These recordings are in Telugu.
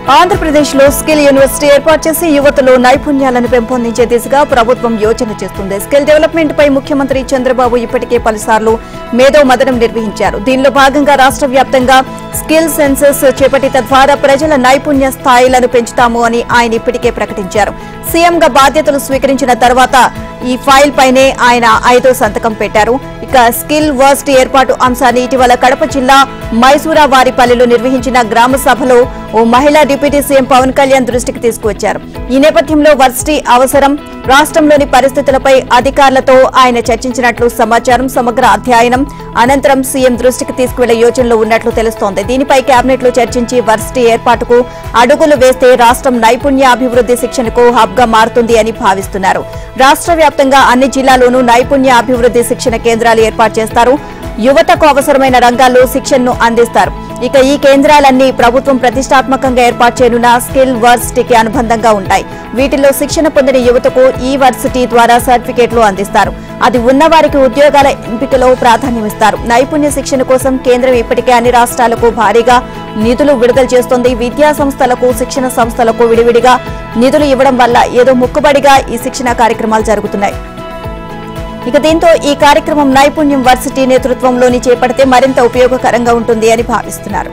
ఆంధ్రప్రదేశ్లో స్కిల్ యూనివర్సిటీ ఏర్పాటు చేసి యువతలో నైపుణ్యాలను పెంపొందించే దిశగా ప్రభుత్వం యోచన చేస్తుంది స్కిల్ డెవలప్మెంట్ పై ముఖ్యమంత్రి చంద్రబాబు ఇప్పటికే పలుసార్లు మేధో మదనం నిర్వహించారు దీనిలో భాగంగా రాష్ట్ర వ్యాప్తంగా స్కిల్ సెన్సెస్ చేపట్టి తద్వారా ప్రజల నైపుణ్య స్థాయిలను పెంచుతాము అని ఆయన ఇప్పటికే ప్రకటించారు సీఎంగా బాధ్యతలు స్వీకరించిన తర్వాత ఈ ఫైల్ పైనే ఆయన ఐదో సంతకం పెట్టారు ఇక స్కిల్ వర్సిటీ ఏర్పాటు అంశాన్ని ఇటీవల కడప జిల్లా మైసూరావారిపల్లిలో నిర్వహించిన గ్రామ సభలో ఓ మహిళా డిప్యూటీ సీఎం పవన్ కళ్యాణ్ దృష్టికి తీసుకువచ్చారు ఈ నేపథ్యంలో వర్సిటీ అవసరం రాష్ట్రంలోని పరిస్థితులపై అధికారులతో ఆయన చర్చించినట్లు సమాచారం సమగ్ర అధ్యయనం అనంతరం సీఎం దృష్టికి తీసుకువెళ్లే యోచనలో ఉన్నట్లు తెలుస్తోంది దీనిపై కేబినెట్ లో చర్చించి వర్సిటీ ఏర్పాటుకు అడుగులు వేస్తే రాష్ట్రం నైపుణ్య అభివృద్ధి శిక్షణకు హబ్ గా మారుతుంది అని భావిస్తున్నారు రాష్ట్ర వ్యాప్తంగా అన్ని జిల్లాల్లోనూ నైపుణ్య అభివృద్ధి శిక్షణ కేంద్రాలు ఏర్పాటు చేస్తారు యువతకు అవసరమైన రంగాల్లో శిక్షణను అందిస్తారు ఇక ఈ కేంద్రాలన్నీ ప్రభుత్వం ప్రతిష్టాత్మకంగా ఏర్పాటు చేయనున్న స్కిల్ వర్సిటీకి అనుబంధంగా ఉంటాయి వీటిల్లో శిక్షణ పొందిన యువతకు ఈ వర్సిటీ ద్వారా సర్టిఫికేట్లు అందిస్తారు అది ఉన్నవారికి ఉద్యోగాల ఎంపికలో ప్రాధాన్యమిస్తారు నైపుణ్య శిక్షణ కోసం కేంద్రం ఇప్పటికే అన్ని రాష్ట్రాలకు భారీగా నిధులు విడుదల చేస్తోంది విద్యా సంస్థలకు శిక్షణ సంస్థలకు విడివిడిగా నిధులు ఇవ్వడం వల్ల ఏదో ముక్కుబడిగా ఈ శిక్షణ కార్యక్రమాలు జరుగుతున్నాయి ఇక దీంతో ఈ కార్యక్రమం నైపుణ్యం వర్సిటీ నేతృత్వంలోని చేపడితే మరింత ఉపయోగకరంగా ఉంటుంది అని భావిస్తున్నారు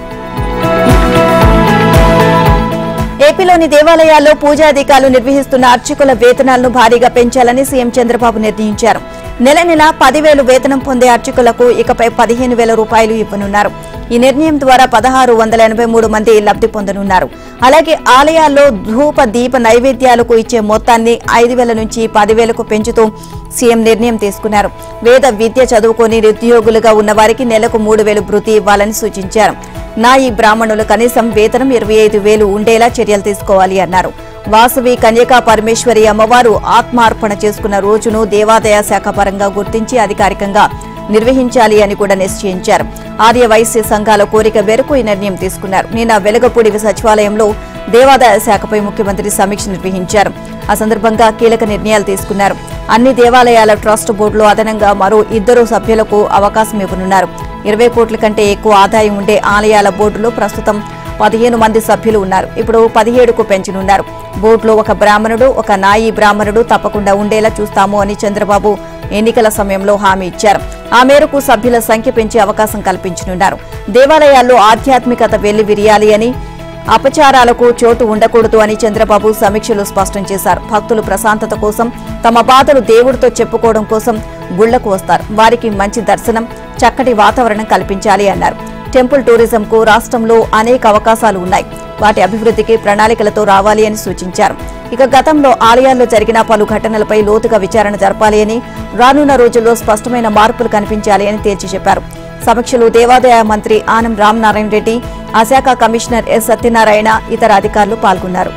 ఏపీలోని దేవాలయాల్లో పూజాధికారులు నిర్వహిస్తున్న అర్చకుల వేతనాలను భారీగా పెంచాలని సీఎం చంద్రబాబు నిర్ణయించారు నెల నెల పదివేలు వేతనం పొందే అర్చకులకు ఇకపై పదిహేను వేల రూపాయలు ఇవ్వనున్నారు ఈ నిర్ణయం ద్వారా పదహారు వందల ఎనభై మూడు మంది లబ్ధి పొందనున్నారు అలాగే ఆలయాల్లో ధూప దీప నైవేద్యాలకు ఇచ్చే మొత్తాన్ని ఐదు వేల నుంచి పదివేలకు పెంచుతూ సీఎం నిర్ణయం తీసుకున్నారు వేద విద్య చదువుకొని నిరుద్యోగులుగా ఉన్న వారికి నెలకు మూడు వేలు భృతి ఇవ్వాలని సూచించారు నా ఈ బ్రాహ్మణులు కనీసం వేతనం ఇరవై ఐదు వేలు ఉండేలా చర్యలు తీసుకోవాలి అన్నారు వాసవి కన్యకా పరమేశ్వరి అమ్మవారు ఆత్మార్పణ చేసుకున్న రోజును దేవాదాయ శాఖ పరంగా గుర్తించి అధికారికంగా నిర్వహించాలి అని కూడా నిశ్చయించారు ఆర్య వైశ్య సంఘాల కోరిక మేరకు ఈ నిర్ణయం తీసుకున్నారు నిన్న వెలగపూడి సచివాలయంలో దేవాదాయ శాఖపై ముఖ్యమంత్రి సమీక్ష నిర్వహించారు ఆ సందర్భంగా కీలక నిర్ణయాలు తీసుకున్నారు అన్ని దేవాలయాల ట్రస్ట్ బోర్డులో అదనంగా మరో ఇద్దరు సభ్యులకు అవకాశం ఇవ్వనున్నారు ఇరవై కోట్ల కంటే ఎక్కువ ఆదాయం ఉండే ఆలయాల బోర్డులో ప్రస్తుతం పదిహేను మంది సభ్యులు ఉన్నారు ఇప్పుడు పదిహేడుకు పెంచనున్నారు బోర్డులో ఒక బ్రాహ్మణుడు ఒక నాయి బ్రాహ్మణుడు తప్పకుండా ఉండేలా చూస్తాము అని చంద్రబాబు ఎన్నికల సమయంలో హామీ ఇచ్చారు ఆ మేరకు సభ్యుల సంఖ్య పెంచే అవకాశం కల్పించనున్నారు దేవాలయాల్లో ఆధ్యాత్మికత వెళ్లి విరియాలి అని అపచారాలకు చోటు ఉండకూడదు అని చంద్రబాబు సమీక్షలో స్పష్టం చేశారు భక్తులు ప్రశాంతత కోసం తమ బాధలు దేవుడితో చెప్పుకోవడం కోసం గుళ్లకు వస్తారు వారికి మంచి దర్శనం చక్కటి వాతావరణం కల్పించాలి అన్నారు టెంపుల్ టూరిజంకు రాష్ట్రంలో అనేక అవకాశాలు ఉన్నాయి వాటి అభివృద్ధికి ప్రణాళికలతో రావాలి అని సూచించారు ఇక గతంలో ఆలయాల్లో జరిగిన పలు ఘటనలపై లోతుగా విచారణ జరపాలి అని రానున్న రోజుల్లో స్పష్టమైన మార్పులు కనిపించాలి అని తేల్చి చెప్పారు సమీక్షలో దేవాదాయ మంత్రి ఆనం రామనారాయణ రెడ్డి ఆ శాఖ కమిషనర్ ఎస్ సత్యనారాయణ ఇతర అధికారులు పాల్గొన్నారు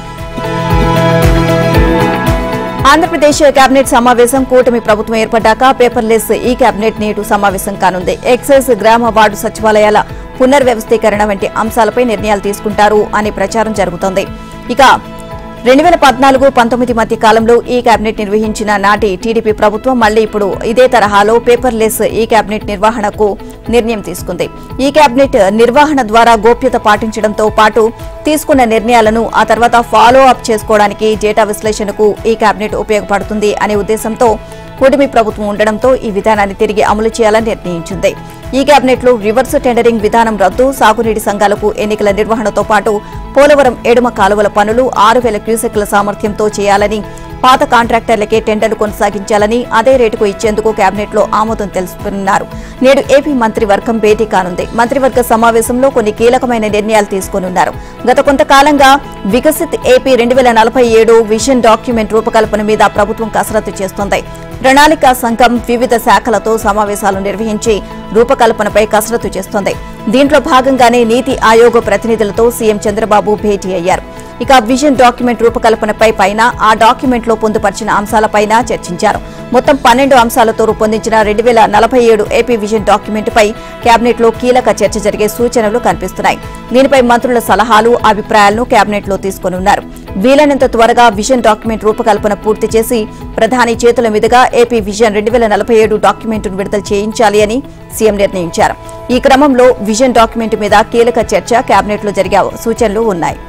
ఆంధ్రప్రదేశ్ కేబినెట్ సమావేశం కూటమి ప్రభుత్వం ఏర్పడ్డాక పేపర్లెస్ ఈ కేబినెట్ నేడు సమావేశం కానుంది ఎక్సైజ్ గ్రామ వార్డు సచివాలయాల పునర్వ్యవస్థీకరణ వంటి అంశాలపై నిర్ణయాలు తీసుకుంటారు అనే ప్రచారం జరుగుతోంది ఇక రెండు వేల పద్నాలుగు పంతొమ్మిది మధ్య కాలంలో ఈ కేబినెట్ నిర్వహించిన నాటి టీడీపీ ప్రభుత్వం మళ్లీ ఇప్పుడు ఇదే తరహాలో పేపర్లెస్ ఈ కేబినెట్ నిర్వహణకు నిర్ణయం తీసుకుంది ఈ కేబినెట్ నిర్వహణ ద్వారా గోప్యత పాటించడంతో పాటు తీసుకున్న నిర్ణయాలను ఆ తర్వాత ఫాలో అప్ చేసుకోవడానికి డేటా విశ్లేషణకు ఈ కేబినెట్ ఉపయోగపడుతుంది అనే ఉద్దేశంతో కూటమి ప్రభుత్వం ఉండడంతో ఈ విధానాన్ని తిరిగి అమలు చేయాలని నిర్ణయించింది ఈ కేబినెట్ లో రివర్స్ టెండరింగ్ విధానం రద్దు సాగునీటి సంఘాలకు ఎన్నికల నిర్వహణతో పాటు పోలవరం ఎడుమ కాలువల పనులు ఆరు వేల క్యూసెక్ల సామర్థ్యంతో చేయాలని పాత కాంట్రాక్టర్లకే టెండర్లు కొనసాగించాలని అదే రేటుకు ఇచ్చేందుకు కేబినెట్ లో ఆమోదం తెలుపుతున్నారు నేడు ఏపీ మంత్రివర్గం భేటీ కానుంది మంత్రివర్గ సమావేశంలో కొన్ని కీలకమైన నిర్ణయాలు తీసుకోనున్నారు గత కొంతకాలంగా వికసిత్ ఏపీ రెండు వేల నలభై ఏడు విజన్ డాక్యుమెంట్ రూపకల్పన మీద ప్రభుత్వం కసరత్తు చేస్తోంది ప్రణాళికా సంఘం వివిధ శాఖలతో సమావేశాలు నిర్వహించి రూపకల్పనపై కసరత్తు చేస్తోంది దీంట్లో భాగంగానే నీతి ఆయోగ్ ప్రతినిధులతో సీఎం చంద్రబాబు భేటీ అయ్యారు ఇక విజన్ డాక్యుమెంట్ రూపకల్పనపై పైన ఆ డాక్యుమెంట్ లో పొందుపరిచిన అంశాలపైన చర్చించారు మొత్తం పన్నెండు అంశాలతో రూపొందించిన రెండు వేల నలభై ఏడు ఏపీ విజన్ డాక్యుమెంట్ పై కేబినెట్ లో కీలక చర్చ జరిగే సూచనలు కనిపిస్తున్నాయి దీనిపై మంత్రుల సలహాలు అభిప్రాయాలను కేబినెట్ లో తీసుకోనున్నారు వీలైనంత త్వరగా విజన్ డాక్యుమెంట్ రూపకల్పన పూర్తి చేసి ప్రధాని చేతుల మీదుగా ఏపీ విజన్ రెండు వేల నలభై ఏడు డాక్యుమెంట్ను విడుదల చేయించాలి అని సీఎం నిర్ణయించారు ఈ క్రమంలో విజన్ డాక్యుమెంట్ మీద కీలక చర్చ కేబినెట్లో జరిగే సూచనలు ఉన్నాయి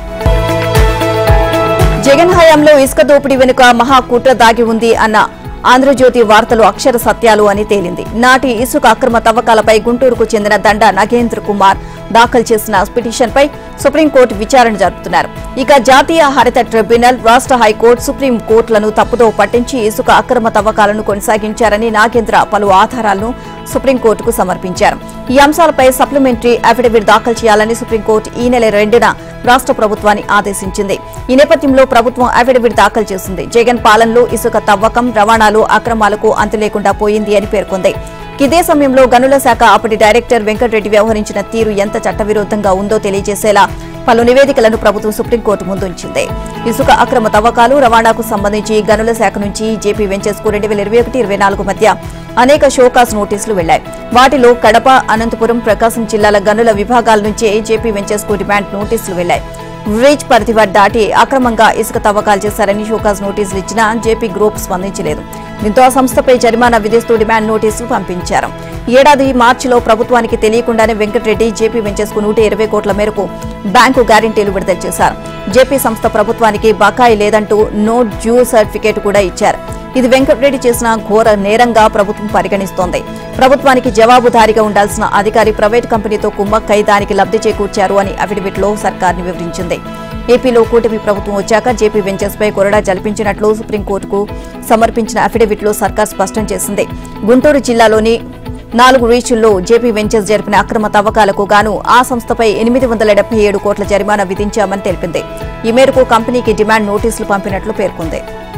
జగన్ హయాంలో ఇసుక దోపిడీ వెనుక మహాకుట్ర దాగి ఉంది అన్న ఆంధ్రజ్యోతి వార్తలు అక్షర సత్యాలు అని తేలింది నాటి ఇసుక అక్రమ తవ్వకాలపై గుంటూరుకు చెందిన దండ నగేంద్ర కుమార్ దాఖలు చేసిన పిటిషన్పై సుప్రీంకోర్టు విచారణ జరుపుతున్నారు ఇక జాతీయ హరిత ట్రిబ్యునల్ రాష్ట్ర హైకోర్టు సుప్రీం కోర్టులను తప్పుదో పట్టించి ఇసుక అక్రమ తవ్వకాలను కొనసాగించారని నాగేంద్ర పలు ఆధారాలను సుప్రీంకోర్టుకు సమర్పించారు ఈ అంశాలపై సప్లిమెంటరీ అఫిడవిట్ దాఖలు చేయాలని సుప్రీంకోర్టు ఈ నెల రెండున రాష్ట్ర ప్రభుత్వాన్ని ఆదేశించింది ఈ నేపథ్యంలో ప్రభుత్వం అఫిడవిట్ దాఖలు చేసింది జగన్ పాలనలో ఇసుక తవ్వకం రవాణాలు అక్రమాలకు అంతు లేకుండా పోయింది అని పేర్కొంది ఇదే సమయంలో గనుల శాఖ అప్పటి డైరెక్టర్ వెంకటరెడ్డి వ్యవహరించిన తీరు ఎంత చట్టవిరుద్ధంగా ఉందో తెలియజేసేలా పలు నివేదికలను ప్రభుత్వం సుప్రీంకోర్టు ముందుంచింది ఇసుక అక్రమ తవ్వకాలు రవాణాకు సంబంధించి గనుల శాఖ నుంచి జేపీ వెంచర్స్ కు రెండు వేల ఇరవై ఒకటి ఇరవై నాలుగు మధ్య అనేక షోకాస్ నోటీసులు వెళ్లాయి వాటిలో కడప అనంతపురం ప్రకాశం జిల్లాల గనుల విభాగాల నుంచే జేపీ వెంచర్స్ కు డిమాండ్ నోటీసులు వెళ్లాయి రీచ్ పరిధి దాటి అక్రమంగా ఇసుక తవ్వకాలు చేశారని షోకాస్ నోటీసులు ఇచ్చినా జేపీ గ్రూప్ స్పందించలేదు దీంతో ఆ సంస్థపై జరిమానా విధిస్తూ డిమాండ్ నోటీసులు పంపించారు ఏడాది మార్చిలో ప్రభుత్వానికి తెలియకుండానే వెంకటరెడ్డి జేపీ వెంచర్స్ కు నూట ఇరవై కోట్ల మేరకు బ్యాంకు గ్యారంటీలు విడుదల చేశారు జేపీ సంస్థ ప్రభుత్వానికి బకాయి లేదంటూ నో డ్యూ సర్టిఫికేట్ కూడా ఇచ్చారు ఇది వెంకటరెడ్డి చేసిన ఘోర నేరంగా ప్రభుత్వం పరిగణిస్తోంది ప్రభుత్వానికి జవాబుదారీగా ఉండాల్సిన అధికారి ప్రైవేట్ కంపెనీతో కుమ్మక్కై దానికి లబ్ధి చేకూర్చారు అని అఫిడవిట్లో సర్కార్ని వివరించింది ఏపీలో కూటమి ప్రభుత్వం వచ్చాక జేపీ వెంచర్స్ పై కొరడా జల్పించినట్లు సుప్రీంకోర్టుకు సమర్పించిన అఫిడవిట్లో సర్కార్ స్పష్టం చేసింది గుంటూరు జిల్లాలోని నాలుగు రీచుల్లో జేపీ వెంచర్స్ జరిపిన అక్రమ తవ్వకాలకు గాను ఆ సంస్థపై ఎనిమిది వందల డెబ్బై ఏడు కోట్ల జరిమానా విధించామని తెలిపింది ఈ మేరకు కంపెనీకి డిమాండ్ నోటీసులు పంపినట్లు పేర్కొంది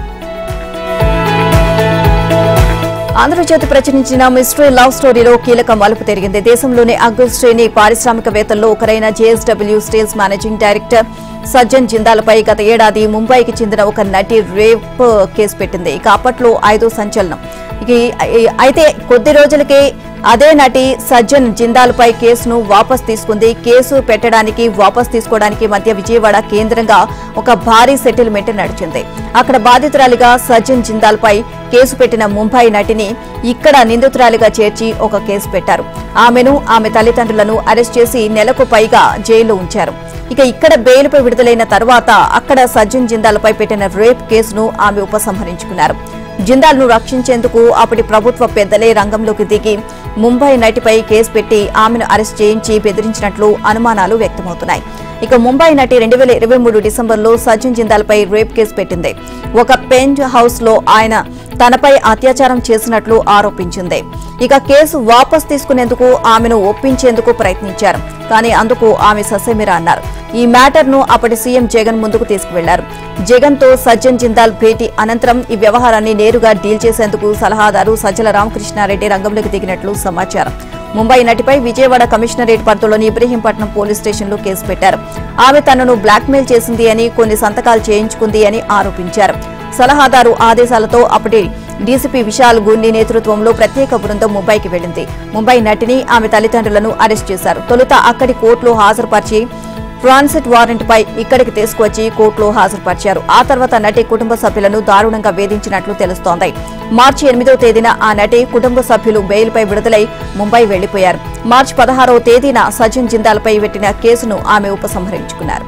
ఆంధ్రజ్యోతి ప్రచురించిన మిస్టరీ లవ్ స్టోరీలో కీలక మలుపు తిరిగింది దేశంలోని అగ్ర శ్రేణి పారిశ్రామికవేత్తల్లో ఒకరైన JSW steels managing director Sajjan జిందాల్పై గత ఏడాది ముంబైకి చెందిన ఒక నటి రేప్ కేసు పెట్టింది ఇక అప్పట్లో ఐదో సంచలనం ఇక ఈ- అయితే కొద్ది రోజులకే అదే నటి సజ్జన్ జిందాల్పై కేసును వాపస్ తీసుకుంది కేసు పెట్టడానికి వాపస్ తీసుకోవడానికి మధ్య విజయవాడ కేంద్రంగా ఒక భారీ సెటిల్మెంట్ నడిచింది అక్కడ బాధితురాలిగా సజ్జన్ జిందాల్పై కేసు పెట్టిన ముంబై నటిని ఇక్కడ నిందితురాలిగా చేర్చి ఒక కేసు పెట్టారు ఆమెను ఆమె తల్లిదండ్రులను అరెస్ట్ చేసి నెలకు పైగా జైల్లో ఉంచారు ఇక ఇక్కడ బెయిల్పై విడుదలైన తర్వాత అక్కడ సజ్జన్ జిందాల్పై పెట్టిన రేప్ కేసును ఆమె ఉపసంహరించుకున్నారు జిందాల్ను రక్షించేందుకు అప్పటి ప్రభుత్వ పెద్దలే రంగంలోకి దిగి ముంబై నటిపై కేసు పెట్టి ఆమెను అరెస్ట్ చేయించి బెదిరించినట్లు అనుమానాలు వ్యక్తమవుతున్నాయి ఇక ముంబై నటి రెండు వేల ఇరవై మూడు డిసెంబర్లో సచిన్ జిందాల్పై రేప్ కేసు పెట్టింది ఒక పెంట్ హౌస్ లో ఆయన తనపై అత్యాచారం చేసినట్లు ఆరోపించింది ఇక కేసు వాపస్ తీసుకునేందుకు ఆమెను ఒప్పించేందుకు ప్రయత్నించారు కానీ అందుకు ఆమె ససేమిరా అన్నారు ఈ మ్యాటర్ ను అప్పటి సీఎం జగన్ ముందుకు తీసుకువెళ్లారు జగన్ తో సజ్జన్ జిందాల్ భేటీ అనంతరం ఈ వ్యవహారాన్ని నేరుగా డీల్ చేసేందుకు సలహాదారు సజ్జల రామకృష్ణారెడ్డి రంగంలోకి దిగినట్లు సమాచారం ముంబై నటిపై విజయవాడ కమిషనరేట్ పరిధిలోని ఇబ్రహీంపట్నం పోలీస్ స్టేషన్లో కేసు పెట్టారు ఆమె తనను బ్లాక్మెయిల్ చేసింది అని కొన్ని సంతకాలు చేయించుకుంది అని ఆరోపించారు సలహాదారు ఆదేశాలతో అప్పటి డీసీపీ విశాల్ గుండి నేతృత్వంలో ప్రత్యేక బృందం ముంబైకి వెళ్లింది ముంబై నటిని ఆమె తల్లిదండ్రులను అరెస్ట్ చేశారు తొలుత అక్కడి కోర్టులో హాజరుపరిచి ట్రాన్సిట్ వారెంట్ పై ఇక్కడికి తీసుకువచ్చి కోర్టులో హాజరుపరిచారు ఆ తర్వాత నటి కుటుంబ సభ్యులను దారుణంగా వేధించినట్లు తెలుస్తోంది మార్చి ఎనిమిదో తేదీన ఆ నటి కుటుంబ సభ్యులు బెయిల్పై విడుదలై ముంబై వెళ్లిపోయారు మార్చి పదహారవ తేదీన సచిన్ జిందాల్పై పెట్టిన కేసును ఆమె ఉపసంహరించుకున్నారు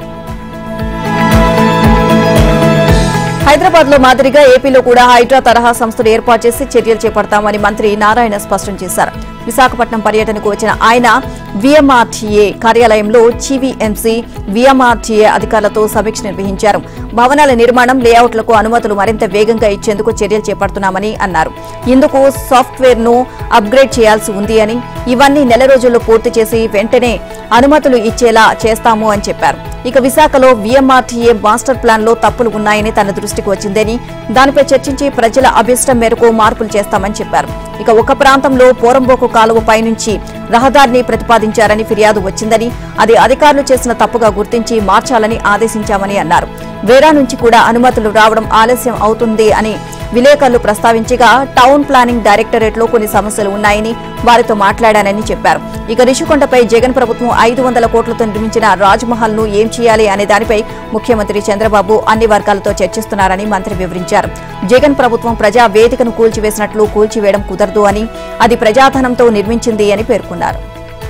హైదరాబాద్ లో మాదిరిగా ఏపీలో కూడా హైడ్రా తరహా సంస్థలు ఏర్పాటు చేసి చర్యలు చేపడతామని మంత్రి నారాయణ స్పష్టం చేశారు విశాఖపట్నం పర్యటనకు వచ్చిన ఆయన విఎంఆర్టీఏ కార్యాలయంలో జీవీఎంసీ విఎంఆర్టీఏ అధికారులతో సమీక్ష నిర్వహించారు భవనాల నిర్మాణం లేఅవుట్లకు అనుమతులు మరింత వేగంగా ఇచ్చేందుకు చర్యలు చేపడుతున్నామని అన్నారు ఇందుకు సాఫ్ట్వేర్ ను అప్గ్రేడ్ చేయాల్సి ఉంది అని ఇవన్నీ నెల రోజుల్లో పూర్తి చేసి వెంటనే అనుమతులు ఇచ్చేలా చేస్తాము అని చెప్పారు ఇక విశాఖలో వీఎంఆర్టీఏ మాస్టర్ ప్లాన్ లో తప్పులు ఉన్నాయని తన దృష్టికి వచ్చిందని దానిపై చర్చించి ప్రజల అభిష్టం మేరకు మార్పులు చేస్తామని చెప్పారు ఇక ఒక ప్రాంతంలో పోరంబోకు కాలువ పైనుంచి రహదారిని ప్రతిపాదించారని ఫిర్యాదు వచ్చిందని అది అధికారులు చేసిన తప్పుగా గుర్తించి మార్చాలని ఆదేశించామని అన్నారు వేరా నుంచి కూడా అనుమతులు రావడం ఆలస్యం అవుతుంది అని విలేకరులు ప్రస్తావించగా టౌన్ ప్లానింగ్ డైరెక్టరేట్ లో కొన్ని సమస్యలు ఉన్నాయని వారితో మాట్లాడానని చెప్పారు ఇక రిషికొండపై జగన్ ప్రభుత్వం ఐదు వందల కోట్లతో నిర్మించిన రాజ్మహల్ ను ఏం చేయాలి అనే దానిపై ముఖ్యమంత్రి చంద్రబాబు అన్ని వర్గాలతో చర్చిస్తున్నారని మంత్రి వివరించారు జగన్ ప్రభుత్వం ప్రజా వేదికను కూల్చివేసినట్లు కూల్చివేయడం కుదరదు అని అది ప్రజాధనంతో నిర్మించింది అని పేర్కొన్నారు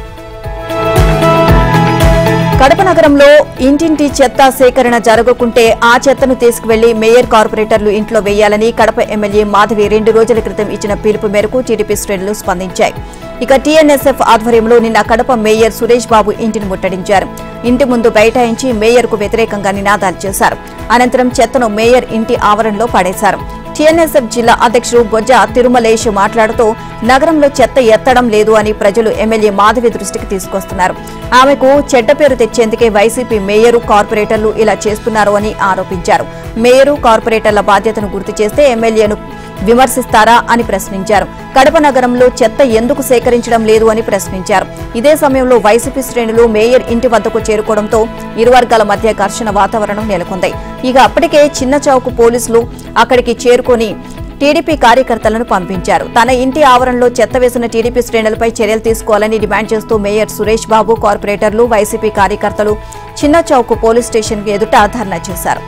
కడప నగరంలో ఇంటింటి చెత్త సేకరణ జరగకుంటే ఆ చెత్తను తీసుకువెళ్లి మేయర్ కార్పొరేటర్లు ఇంట్లో వేయాలని కడప ఎమ్మెల్యే మాధవి రెండు రోజుల క్రితం ఇచ్చిన పిలుపు మేరకు టీడీపీ శ్రేణులు స్పందించాయి ఇక టీఎన్ఎస్ఎఫ్ ఆధ్వర్యంలో నిన్న కడప మేయర్ సురేష్ బాబు ఇంటిని ముట్టడించారు ఇంటి ముందు బైఠాయించి మేయర్కు వ్యతిరేకంగా నినాదాలు చేశారు అనంతరం చెత్తను మేయర్ ఇంటి ఆవరణలో పడేశారు టీఎన్ఎస్ఎఫ్ జిల్లా అధ్యక్షుడు బొజ్జ తిరుమలేష్ మాట్లాడుతూ నగరంలో చెత్త ఎత్తడం లేదు అని ప్రజలు ఎమ్మెల్యే మాధవి దృష్టికి తీసుకొస్తున్నారు ఆమెకు చెడ్డ పేరు తెచ్చేందుకే వైసీపీ మేయరు కార్పొరేటర్లు ఇలా చేస్తున్నారు అని ఆరోపించారు మేయరు కార్పొరేటర్ల బాధ్యతను గుర్తు చేస్తే ఎమ్మెల్యేను విమర్శిస్తారా అని ప్రశ్నించారు కడప నగరంలో చెత్త ఎందుకు సేకరించడం లేదు అని ప్రశ్నించారు ఇదే సమయంలో వైసీపీ శ్రేణులు మేయర్ ఇంటి వద్దకు చేరుకోవడంతో ఇరు వర్గాల మధ్య ఘర్షణ వాతావరణం నెలకొంది ఇక అప్పటికే చిన్న చౌక్ పోలీసులు అక్కడికి చేరుకొని టీడీపీ కార్యకర్తలను పంపించారు తన ఇంటి ఆవరణలో చెత్త వేసిన టీడీపీ శ్రేణులపై చర్యలు తీసుకోవాలని డిమాండ్ చేస్తూ మేయర్ సురేష్ బాబు కార్పొరేటర్లు వైసీపీ కార్యకర్తలు చిన్న చౌక్ పోలీస్ స్టేషన్ ఎదుట ధర్నా చేశారు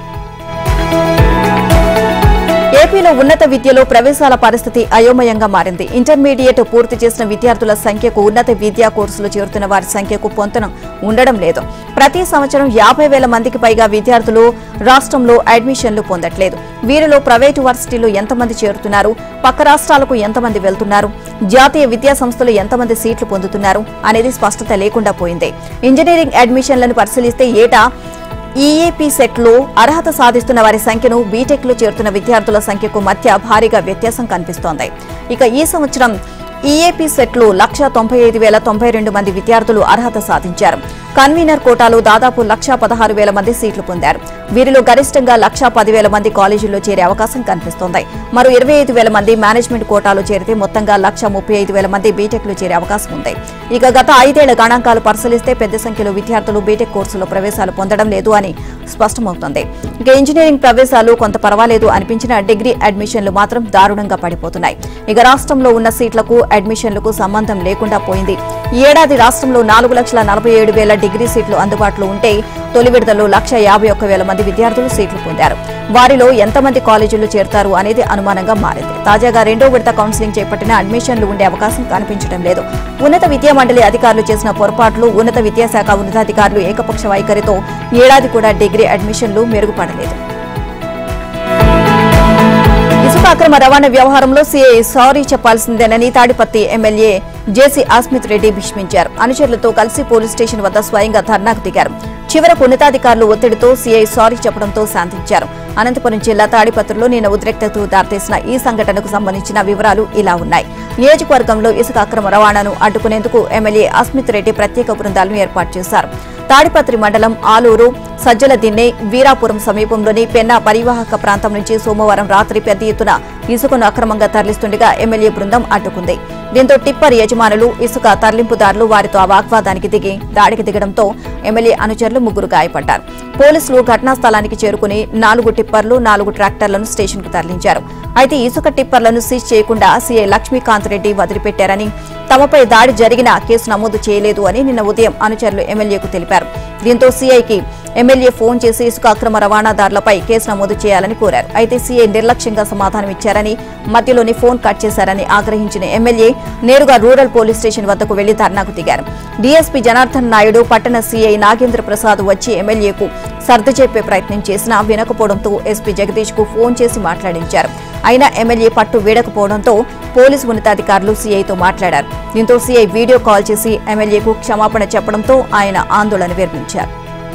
ఏపీలో ఉన్నత విద్యలో ప్రవేశాల పరిస్థితి అయోమయంగా మారింది ఇంటర్మీడియట్ పూర్తి చేసిన విద్యార్థుల సంఖ్యకు ఉన్నత విద్యా కోర్సులు చేరుతున్న వారి సంఖ్యకు పొంతన ఉండడం లేదు ప్రతి సంవత్సరం యాభై వేల మందికి పైగా విద్యార్థులు రాష్ట్రంలో అడ్మిషన్లు పొందట్లేదు వీరిలో ప్రైవేటు వర్సిటీలు ఎంతమంది చేరుతున్నారు పక్క రాష్ట్రాలకు ఎంతమంది వెళ్తున్నారు జాతీయ విద్యా సంస్థలు ఎంతమంది సీట్లు పొందుతున్నారు అనేది స్పష్టత లేకుండా పోయింది ఇంజనీరింగ్ అడ్మిషన్లను పరిశీలిస్తే ఏటా ఈఏపీ సెట్లో అర్హత సాధిస్తున్న వారి సంఖ్యను బీటెక్లో చేరుతున్న విద్యార్థుల సంఖ్యకు మధ్య భారీగా వ్యత్యాసం కనిపిస్తోంది ఇక ఈ సంవత్సరం ఈఏపీ సెట్లో లక్ష తొంభై ఐదు వేల తొంభై రెండు మంది విద్యార్థులు అర్హత సాధించారు కన్వీనర్ కోటాలో దాదాపు లక్ష పదహారు వేల మంది సీట్లు పొందారు వీరిలో గరిష్టంగా లక్ష పదివేల మంది కాలేజీల్లో చేరే అవకాశం కనిపిస్తోంది మరో ఇరవై ఐదు వేల మంది మేనేజ్మెంట్ కోటాలో చేరితే మొత్తంగా లక్ష ముప్పై ఐదు వేల మంది బీటెక్లో చేరే అవకాశం ఉంది ఇక గత ఐదేళ్ల గణాంకాలు పరిశీలిస్తే పెద్ద సంఖ్యలో విద్యార్థులు బీటెక్ కోర్సులో ప్రవేశాలు పొందడం లేదు అని స్పష్టమవుతోంది ఇక ఇంజనీరింగ్ ప్రవేశాలు కొంత పర్వాలేదు అనిపించిన డిగ్రీ అడ్మిషన్లు మాత్రం దారుణంగా పడిపోతున్నాయి ఇక రాష్ట్రంలో ఉన్న సీట్లకు అడ్మిషన్లకు సంబంధం లేకుండా పోయింది ఈ ఏడాది రాష్ట్రంలో నాలుగు లక్షల నలభై ఏడు వేల డిగ్రీ సీట్లు అందుబాటులో ఉంటే తొలి విడతలో లక్ష యాభై ఒక్క వేల మంది విద్యార్థులు సీట్లు పొందారు వారిలో ఎంతమంది కాలేజీలు చేరుతారు అనేది అనుమానంగా మారింది తాజాగా రెండో విడత కౌన్సిలింగ్ చేపట్టిన అడ్మిషన్లు ఉండే అవకాశం కనిపించడం లేదు ఉన్నత విద్యా మండలి అధికారులు చేసిన పొరపాట్లు ఉన్నత విద్యాశాఖ ఉన్నతాధికారులు ఏకపక్ష వైఖరితో ఏడాది కూడా డిగ్రీ అడ్మిషన్లు మెరుగుపడలేదు ఇసుక అక్రమ రవాణా వ్యవహారంలో సీఐ సారీ చెప్పాల్సిందేనని తాడిపత్తి ఎమ్మెల్యే జేసీ ఆస్మిత్ రెడ్డి భీష్మించారు అనుచరులతో కలిసి పోలీస్ స్టేషన్ వద్ద స్వయంగా ధర్నాకు దిగారు చివరకు ఉన్నతాధికారులు ఒత్తిడితో సీఐ సారీ చెప్పడంతో శాంతించారు అనంతపురం జిల్లా తాడిపత్రిలో నిన్న ఉద్రిక్తతకు దారితీసిన ఈ సంఘటనకు సంబంధించిన వివరాలు ఇలా ఉన్నాయి నియోజకవర్గంలో ఇసుక అక్రమ రవాణాను అడ్డుకునేందుకు ఎమ్మెల్యే అస్మిత్ రెడ్డి ప్రత్యేక బృందాలను ఏర్పాటు చేశారు తాడిపత్రి మండలం ఆలూరు సజ్జల దిన్నె వీరాపురం సమీపంలోని పెన్నా పరివాహక ప్రాంతం నుంచి సోమవారం రాత్రి పెద్ద ఎత్తున ఇసుకను అక్రమంగా తరలిస్తుండగా ఎమ్మెల్యే బృందం అడ్డుకుంది దీంతో టిప్పర్ యజమానులు ఇసుక తరలింపుదారులు వారితో ఆ వాగ్వాదానికి దిగి దాడికి దిగడంతో ఎమ్మెల్యే అనుచరులు ముగ్గురు గాయపడ్డారు పోలీసులు ఘటనా స్థలానికి చేరుకుని నాలుగు టిప్పర్లు నాలుగు ట్రాక్టర్లను స్టేషన్కు తరలించారు అయితే ఇసుక టిప్పర్లను సీజ్ చేయకుండా సీఐ లక్ష్మీకాంత్ రెడ్డి వదిలిపెట్టారని తమపై దాడి జరిగినా కేసు నమోదు చేయలేదు అని నిన్న ఉదయం అనుచరులు ఎమ్మెల్యేకు తెలిపారు దీంతో సీఐకి ఎమ్మెల్యే ఫోన్ చేసి ఇసుక అక్రమ రవాణాదారులపై కేసు నమోదు చేయాలని కోరారు అయితే సీఐ నిర్లక్ష్యంగా సమాధానం ఇచ్చారని మధ్యలోని ఫోన్ కట్ చేశారని ఆగ్రహించిన ఎమ్మెల్యే నేరుగా రూరల్ పోలీస్ స్టేషన్ వద్దకు వెళ్లి ధర్నాకు దిగారు డీఎస్పీ జనార్దన్ నాయుడు పట్టణ సీఐ నాగేంద్ర ప్రసాద్ వచ్చి ఎమ్మెల్యేకు సర్ది చెప్పే ప్రయత్నం చేసినా వినకపోవడంతో ఎస్పీ జగదీష్ కు ఫోన్ చేసి మాట్లాడించారు అయినా ఎమ్మెల్యే పట్టు వీడకపోవడంతో పోలీసు ఉన్నతాధికారులు సీఐతో మాట్లాడారు దీంతో సీఐ వీడియో కాల్ చేసి ఎమ్మెల్యేకు క్షమాపణ చెప్పడంతో ఆయన ఆందోళన విరమించారు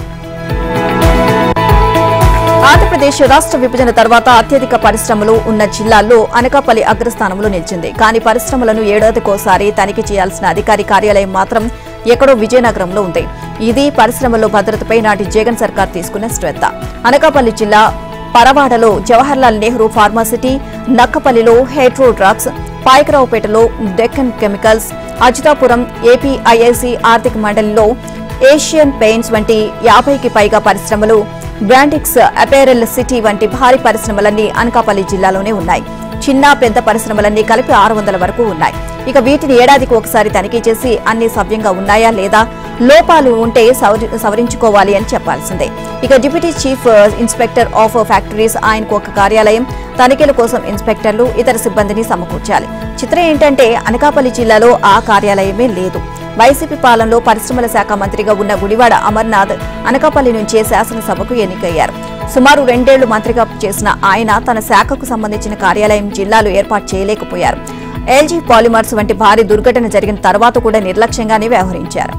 ఆంధ్రప్రదేశ్ రాష్ట్ర విభజన తర్వాత అత్యధిక పరిశ్రమలు ఉన్న జిల్లాల్లో అనకాపల్లి అగ్రస్థానంలో నిలిచింది కానీ పరిశ్రమలను ఏడాదికోసారి తనిఖీ చేయాల్సిన అధికారి కార్యాలయం మాత్రం ఎక్కడో విజయనగరంలో ఉంది ఇది పరిశ్రమల్లో భద్రతపై నాటి జగన్ సర్కార్ తీసుకున్న శ్రద్ధ అనకాపల్లి జిల్లా పరవాడలో జవహర్లాల్ నెహ్రూ ఫార్మాసిటీ నక్కపల్లిలో హెట్రో డ్రగ్స్ పాయకరావుపేటలో డెక్కన్ కెమికల్స్ అజితాపురం ఏపీఐఐసి ఆర్థిక మండలిలో ఏషియన్ పెయింట్స్ వంటి యాభైకి పైగా పరిశ్రమలు బ్రాండిక్స్ అపేరల్ సిటీ వంటి భారీ పరిశ్రమలన్నీ అనకాపల్లి జిల్లాలోనే ఉన్నాయి చిన్న పెద్ద పరిశ్రమలన్నీ కలిపి ఆరు వందల వరకు ఉన్నాయి ఇక వీటిని ఏడాదికి ఒకసారి తనిఖీ చేసి అన్ని సవ్యంగా ఉన్నాయా లేదా లోపాలు ఉంటే సవరి- సవరించుకోవాలి అని చెప్పాల్సిందే ఇక deputy chief inspector of factories ఆయనకు ఒక కార్యాలయం తనిఖీల కోసం ఇన్స్పెక్టర్లు ఇతర సిబ్బందిని సమకూర్చాలి చిత్రం ఏంటంటే అనకాపల్లి జిల్లాలో ఆ కార్యాలయమే లేదు వైసీపీ పాలనలో పరిశ్రమల శాఖ మంత్రిగా ఉన్న గుడివాడ అమర్నాథ్ అనకాపల్లి నుంచే శాసనసభకు ఎన్నికయ్యారు సుమారు రెండేళ్లు మంత్రిగా చేసిన ఆయన తన శాఖకు సంబంధించిన కార్యాలయం జిల్లాలో ఏర్పాటు చేయలేకపోయారు ఎల్జీ పాలిమర్స్ వంటి భారీ దుర్ఘటన జరిగిన తర్వాత కూడా నిర్లక్ష్యంగానే వ్యవహరించారు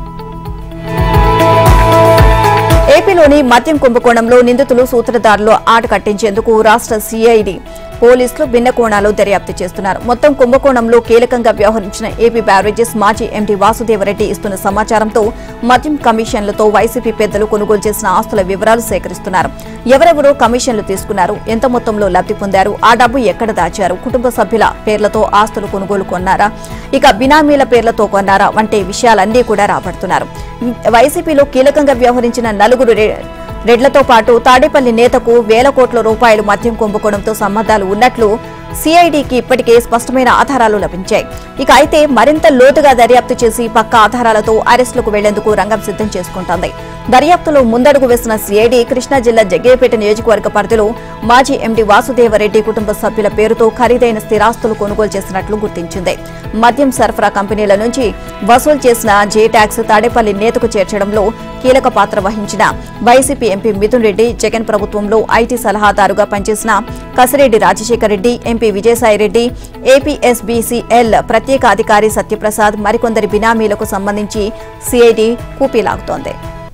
ఏపీలోని మద్యం కుంభకోణంలో నిందితులు సూత్రధారులు ఆట కట్టించేందుకు రాష్ట్ర సీఐడి పోలీసులు భిన్న కోణాలు దర్యాప్తు చేస్తున్నారు మొత్తం కుంభకోణంలో కీలకంగా వ్యవహరించిన ఏపీ బ్యారేజెస్ మాజీ ఎండీ వాసుదేవరెడ్డి ఇస్తున్న సమాచారంతో మద్యం కమిషన్లతో వైసీపీ పెద్దలు కొనుగోలు చేసిన ఆస్తుల వివరాలు సేకరిస్తున్నారు ఎవరెవరో కమిషన్లు తీసుకున్నారు ఎంత మొత్తంలో లబ్ధి పొందారు ఆ డబ్బు ఎక్కడ దాచారు కుటుంబ సభ్యుల పేర్లతో ఆస్తులు కొనుగోలు కొన్నారా ఇక బినామీల పేర్లతో కొన్నారా వంటి విషయాలన్నీ కూడా రాబడుతున్నారు వైసీపీలో కీలకంగా వ్యవహరించిన నలుగురు రె- రెడ్లతో పాటు తాడేపల్లి నేతకు వేల కోట్ల రూపాయలు మద్యం కుంభకోణంతో సంబంధాలు ఉన్నట్లు సిఐడికి ఇప్పటికే స్పష్టమైన ఆధారాలు లభించాయి ఇక అయితే మరింత లోతుగా దర్యాప్తు చేసి పక్క ఆధారాలతో అరెస్టులకు వెళ్లేందుకు రంగం సిద్ధం చేసుకుంటోంది దర్యాప్తులో ముందడుగు వేసిన సిఐడి కృష్ణా జిల్లా జగ్గేపేట నియోజకవర్గ పరిధిలో మాజీ ఎండీ వాసుదేవరెడ్డి కుటుంబ సభ్యుల పేరుతో ఖరీదైన స్థిరాస్తులు కొనుగోలు చేసినట్లు గుర్తించింది మద్యం సరఫరా కంపెనీల నుంచి వసూలు చేసిన జే ట్యాక్స్ తాడేపల్లి నేతకు చేర్చడంలో కీలక పాత్ర వహించిన వైసీపీ ఎంపీ మిథున్ రెడ్డి జగన్ ప్రభుత్వంలో ఐటీ సలహాదారుగా పనిచేసిన కసిరెడ్డి రాజశేఖర్ రెడ్డి ఎంపీ విజయసాయిరెడ్డి ఏపీఎస్బీసీఎల్ ప్రత్యేక అధికారి సత్యప్రసాద్ మరికొందరి బినామీలకు సంబంధించి సిఐడి కూపీలాగుతోంది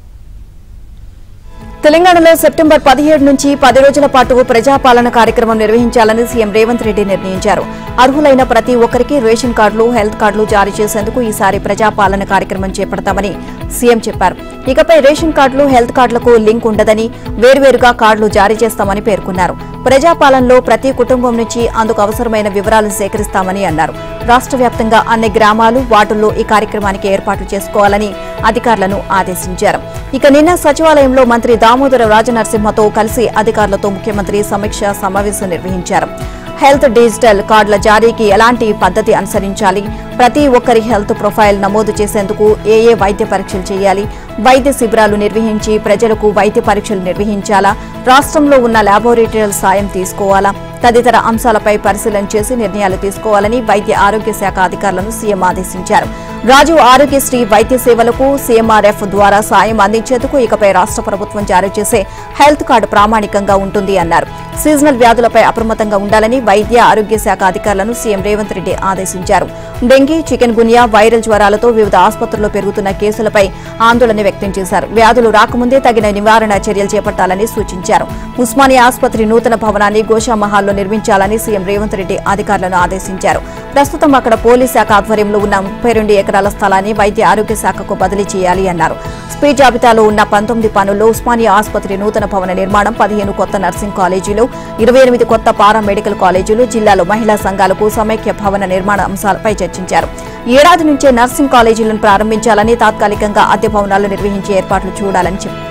తెలంగాణలో సెప్టెంబర్ పదిహేడు నుంచి పది రోజుల పాటు ప్రజాపాలన కార్యక్రమం నిర్వహించాలని సీఎం రేవంత్ రెడ్డి నిర్ణయించారు అర్హులైన ప్రతి ఒక్కరికి రేషన్ కార్డులు హెల్త్ కార్డులు జారీ చేసేందుకు ఈసారి ప్రజాపాలన కార్యక్రమం చేపడతామని సీఎం చెప్పారు ఇకపై రేషన్ కార్డులు హెల్త్ కార్డులకు లింక్ ఉండదని వేర్వేరుగా కార్డులు జారీ చేస్తామని పేర్కొన్నారు ప్రజాపాలనలో ప్రతి కుటుంబం నుంచి అందుకు అవసరమైన వివరాలు సేకరిస్తామని అన్నారు రాష్ట్ర వ్యాప్తంగా అన్ని గ్రామాలు వార్డుల్లో ఈ కార్యక్రమానికి ఏర్పాట్లు చేసుకోవాలని అధికారులను ఆదేశించారు ఇక నిన్న సచివాలయంలో మంత్రి దామోదర రాజనరసింహతో కలిసి అధికారులతో ముఖ్యమంత్రి సమీక్ష సమావేశం నిర్వహించారు హెల్త్ డిజిటల్ కార్డుల జారీకి ఎలాంటి పద్ధతి అనుసరించాలి ప్రతి ఒక్కరి హెల్త్ ప్రొఫైల్ నమోదు చేసేందుకు ఏ ఏ వైద్య పరీక్షలు చేయాలి వైద్య శిబిరాలు నిర్వహించి ప్రజలకు వైద్య పరీక్షలు నిర్వహించాలా రాష్ట్రంలో ఉన్న ల్యాబొరేటరీల సాయం తీసుకోవాలా తదితర అంశాలపై పరిశీలన చేసి నిర్ణయాలు తీసుకోవాలని వైద్య ఆరోగ్య శాఖ అధికారులను సీఎం ఆదేశించారు రాజీవ్ ఆరోగ్యశ్రీ వైద్య సేవలకు సీఎంఆర్ఎఫ్ ద్వారా సాయం అందించేందుకు ఇకపై రాష్ట్ర ప్రభుత్వం జారీ చేసే హెల్త్ కార్డు ప్రామాణికంగా ఉంటుంది అన్నారు సీజనల్ వ్యాధులపై అప్రమత్తంగా ఉండాలని వైద్య ఆరోగ్య శాఖ అధికారులను సీఎం రేవంత్ రెడ్డి ఆదేశించారు డెంగీ చికెన్ గున్యా వైరల్ జ్వరాలతో వివిధ ఆసుపత్రుల్లో పెరుగుతున్న కేసులపై ఆందోళన వ్యక్తం చేశారు వ్యాధులు రాకముందే తగిన నివారణ చర్యలు చేపట్టాలని సూచించారు ఉస్మానియా ఆసుపత్రి నూతన భవనాన్ని గోషామహాల్లో నిర్మించాలని సీఎం రేవంత్ రెడ్డి అధికారులను ఆదేశించారు ప్రస్తుతం అక్కడ పోలీస్ శాఖ ఆధ్వర్యంలో ఉన్న ముప్పై రెండు ఎకరాల స్థలాన్ని వైద్య ఆరోగ్య శాఖకు బదిలీ చేయాలి అన్నారు స్పీడ్ జాబితాలో ఉన్న పంతొమ్మిది పనుల్లో ఉస్మానియా ఆసుపత్రి నూతన భవన నిర్మాణం పదిహేను కొత్త నర్సింగ్ కాలేజీలు ఇరవై ఎనిమిది కొత్త పారా మెడికల్ కాలేజీలు జిల్లాలో మహిళా సంఘాలకు సమైక్య భవన నిర్మాణ అంశాలపై చర్చించారు ఈ ఏడాది నుంచే నర్సింగ్ కాలేజీలను ప్రారంభించాలని తాత్కాలికంగా అద్దె భవనాలు నిర్వహించే ఏర్పాట్లు చూడాలని చెప్పారు